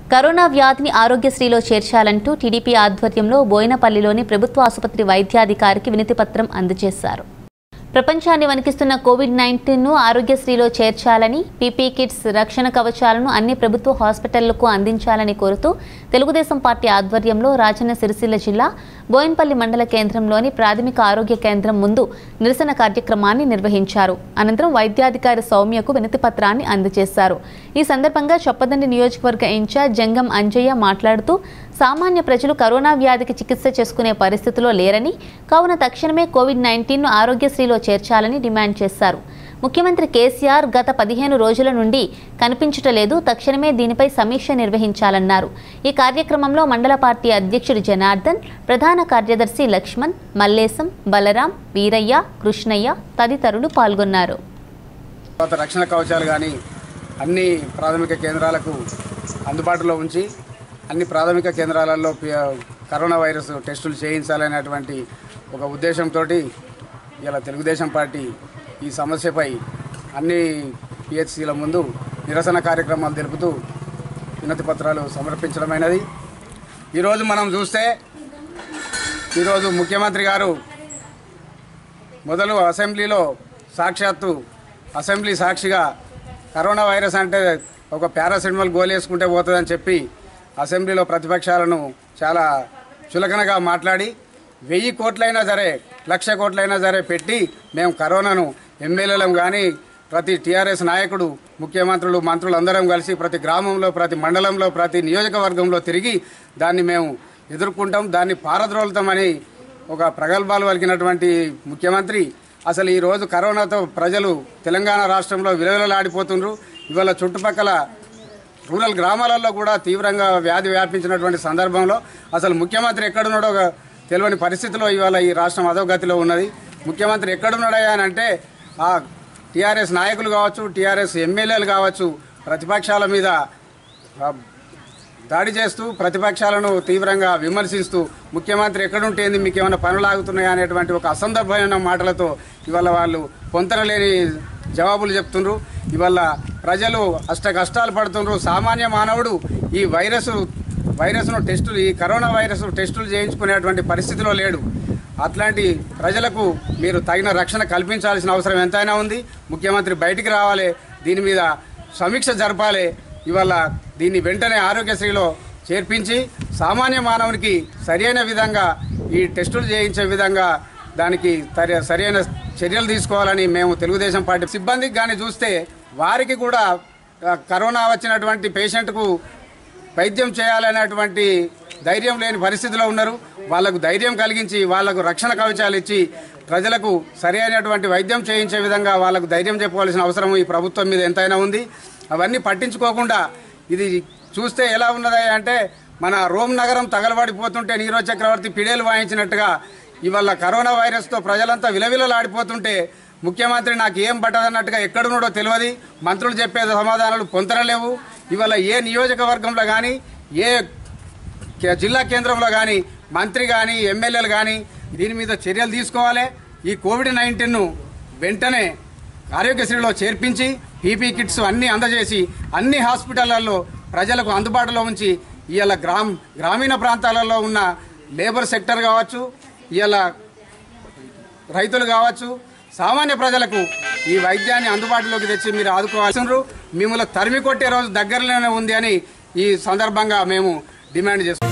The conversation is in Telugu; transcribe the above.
కరోనా వ్యాధిని ఆరోగ్యశ్రీలో చేర్చాలంటూ టీడీపీ ఆధ్వర్యంలో బోయినపల్లిలోని ప్రభుత్వ ఆసుపత్రి వైద్యాధికారికి వినతిపత్రం అందజేశారు ప్రపంచాన్ని వణికిస్తున్న కోవిడ్ నైన్టీన్ను ఆరోగ్యశ్రీలో చేర్చాలని పీపీ కిట్స్ రక్షణ కవచాలను అన్ని ప్రభుత్వ హాస్పిటళ్లకు అందించాలని కోరుతూ తెలుగుదేశం పార్టీ ఆధ్వర్యంలో రాజన్న సిరిసిల్ల జిల్లా బోయిన్పల్లి మండల కేంద్రంలోని ప్రాథమిక ఆరోగ్య కేంద్రం ముందు నిరసన కార్యక్రమాన్ని నిర్వహించారు అనంతరం వైద్యాధికారి సౌమ్యకు వినతి పత్రాన్ని అందజేశారు ఈ సందర్భంగా చొప్పదండి నియోజకవర్గ ఇన్ఛార్జ్ జంగం అంజయ్య మాట్లాడుతూ సామాన్య ప్రజలు కరోనా వ్యాధికి చికిత్స చేసుకునే పరిస్థితిలో లేరని కావున తక్షణమే కోవిడ్ నైన్టీన్ను ఆరోగ్యశ్రీలో చేర్చాలని డిమాండ్ చేశారు ముఖ్యమంత్రి కేసీఆర్ గత పదిహేను రోజుల నుండి కనిపించటలేదు తక్షణమే దీనిపై సమీక్ష నిర్వహించాలన్నారు ఈ కార్యక్రమంలో మండల పార్టీ అధ్యక్షుడు జనార్దన్ ప్రధాన కార్యదర్శి లక్ష్మణ్ మల్లేశం బలరాం వీరయ్య కృష్ణయ్య తదితరులు పాల్గొన్నారు తర్వాత రక్షణ కవచాలు కానీ అన్ని ప్రాథమిక కేంద్రాలకు అందుబాటులో ఉంచి అన్ని ప్రాథమిక కేంద్రాలలో పి- కరోనా వైరస్ టెస్టులు చేయించాలనేటువంటి ఒక ఉద్దేశంతో ఇలా తెలుగుదేశం పార్టీ ఈ సమస్యపై అన్ని పిహెచ్సిల ముందు నిరసన కార్యక్రమాలు తెలుపుతూ వినతి పత్రాలు సమర్పించడమైనది ఈరోజు మనం చూస్తే ఈరోజు ముఖ్యమంత్రి గారు మొదలు అసెంబ్లీలో సాక్షాత్తు అసెంబ్లీ సాక్షిగా కరోనా వైరస్ అంటే ఒక పారాసిటమాల్ గోలేసుకుంటే పోతుందని చెప్పి అసెంబ్లీలో ప్రతిపక్షాలను చాలా చులకనగా మాట్లాడి వెయ్యి కోట్లైనా సరే లక్ష కోట్లైనా సరే పెట్టి మేము కరోనాను ఎమ్మెల్యేలం కానీ ప్రతి టీఆర్ఎస్ నాయకుడు ముఖ్యమంత్రులు మంత్రులు అందరం కలిసి ప్రతి గ్రామంలో ప్రతి మండలంలో ప్రతి నియోజకవర్గంలో తిరిగి దాన్ని మేము ఎదుర్కొంటాం దాన్ని పారద్రోలుతామని ఒక ప్రగల్భాలు పలికినటువంటి ముఖ్యమంత్రి అసలు ఈ రోజు కరోనాతో ప్రజలు తెలంగాణ రాష్ట్రంలో విలవిలలాడిపోతుండ్రు ఇవాళ చుట్టుపక్కల రూరల్ గ్రామాలలో కూడా తీవ్రంగా వ్యాధి వ్యాపించినటువంటి సందర్భంలో అసలు ముఖ్యమంత్రి ఎక్కడున్నాడో ఒక తెలియని పరిస్థితిలో ఇవాళ ఈ రాష్ట్రం అధోగతిలో ఉన్నది ముఖ్యమంత్రి ఎక్కడున్నాడయ్యా అని అంటే ఆ టీఆర్ఎస్ నాయకులు కావచ్చు టీఆర్ఎస్ ఎమ్మెల్యేలు కావచ్చు ప్రతిపక్షాల మీద ఆ, దాడి చేస్తూ ప్రతిపక్షాలను తీవ్రంగా విమర్శిస్తూ ముఖ్యమంత్రి ఎక్కడుంటేంది మీకు ఏమైనా పనులు ఆగుతున్నాయా అనేటువంటి ఒక అసందర్భమైన మాటలతో ఇవాళ వాళ్ళు పొంతనలేని జవాబులు చెప్తుండ్రు ఇవాళ ప్రజలు అష్ట కష్టాలు పడుతుండ్రు సామాన్య మానవుడు ఈ వైరస్ వైరస్ను టెస్టులు ఈ కరోనా వైరస్ టెస్టులు చేయించుకునేటువంటి పరిస్థితిలో లేడు అట్లాంటి ప్రజలకు మీరు తగిన రక్షణ కల్పించాల్సిన అవసరం ఎంతైనా ఉంది ముఖ్యమంత్రి బయటికి రావాలి దీని మీద సమీక్ష జరపాలి ఇవాళ దీన్ని వెంటనే ఆరోగ్యశ్రీలో చేర్పించి సామాన్య మానవునికి సరైన విధంగా ఈ టెస్టులు చేయించే విధంగా దానికి తరి- సరైన చర్యలు తీసుకోవాలని మేము తెలుగుదేశం పార్టీ సిబ్బందికి కానీ చూస్తే వారికి కూడా ఆ, కరోనా వచ్చినటువంటి పేషెంట్కు వైద్యం చేయాలనేటువంటి ధైర్యం లేని పరిస్థితిలో ఉన్నారు వాళ్లకు ధైర్యం కలిగించి వాళ్లకు రక్షణ కవచాలు ఇచ్చి ప్రజలకు సరి అయినటువంటి వైద్యం చేయించే విధంగా వాళ్లకు ధైర్యం చెప్పవలసిన అవసరం ఈ ప్రభుత్వం మీద ఎంతైనా ఉంది అవన్నీ పట్టించుకోకుండా ఇది చూస్తే ఎలా ఉన్నది అంటే మన రోమ్ నగరం తగలబడిపోతుంటే నీరజ్ చక్రవర్తి పిడేలు వాయించినట్టుగా ఇవాళ కరోనా వైరస్తో ప్రజలంతా విలవిలలాడిపోతుంటే ముఖ్యమంత్రి నాకు ఏం పట్టదన్నట్టుగా ఎక్కడున్నాడో తెలియదు మంత్రులు చెప్పే సమాధానాలు పొంతరలేవు ఇవాళ ఏ నియోజకవర్గంలో కానీ ఏ కే- జిల్లా కేంద్రంలో కానీ మంత్రి కానీ ఎమ్మెల్యేలు కానీ దీని మీద చర్యలు తీసుకోవాలి ఈ కోవిడ్ నైన్టీన్ను వెంటనే ఆరోగ్యశ్రీలో చేర్పించి పీపీ కిట్స్ అన్నీ అందజేసి అన్ని హాస్పిటళ్లలో ప్రజలకు అందుబాటులో ఉంచి ఇవాళ గ్రామ్ గ్రామీణ ప్రాంతాలలో ఉన్న లేబర్ సెక్టర్ కావచ్చు ఇవాళ రైతులు కావచ్చు సామాన్య ప్రజలకు ఈ వైద్యాన్ని అందుబాటులోకి తెచ్చి మీరు ఆదుకోవాల్సినారు మిమ్మల్ని తరిమి కొట్టే రోజు దగ్గరలోనే ఉంది అని ఈ సందర్భంగా మేము డిమాండ్ చేస్తున్నాం